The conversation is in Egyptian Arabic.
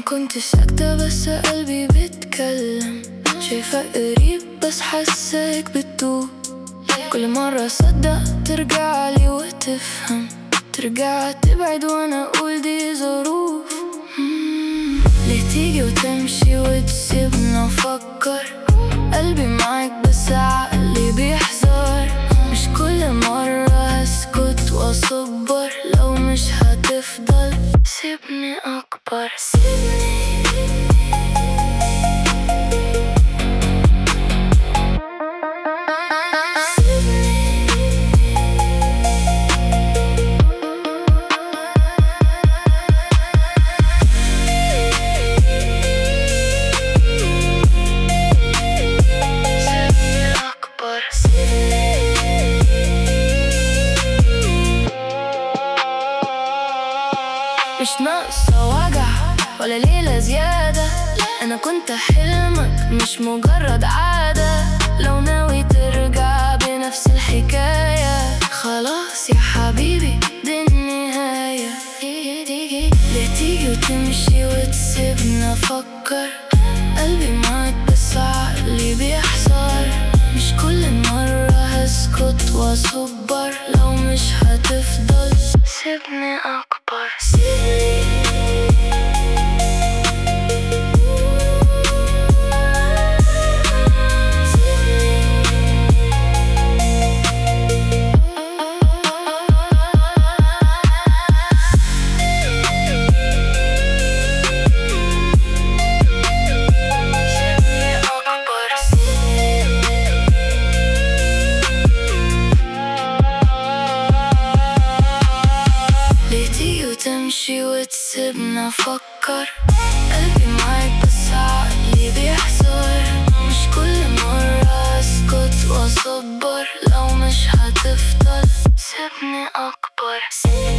كنت ساكتة بس قلبي بيتكلم شايفة قريب بس حاساك بتدوب كل مرة صدق ترجعلي وتفهم ترجع تبعد وانا اقول دي ظروف مم. ليه تيجي وتمشي وتسيبنا افكر قلبي معاك بس عقلي بيحذر مش كل مرة هسكت واصبر لو مش هتفضل سيبني اكبر سيبني سيبني أكبر مش ناقصة وجع ولا ليلة زيادة أنا كنت حلمك مش مجرد عادة لو ناوي ترجع بنفس الحكاية خلاص يا حبيبي دي النهاية ليه تيجي وتمشي وتسيبنا أفكر قلبي معاك بس عقلي بيحصر مش كل مرة هسكت واصبر لو مش هتفضل سيبني أكبر سيبني سيبني أكبر ليه تيجي وتمشي وتسيبنا أفكر قلبي معاك بس عقلي بيحذر مش كل مرة أسكت وأصبر لو مش هتفضل سيبني أكبر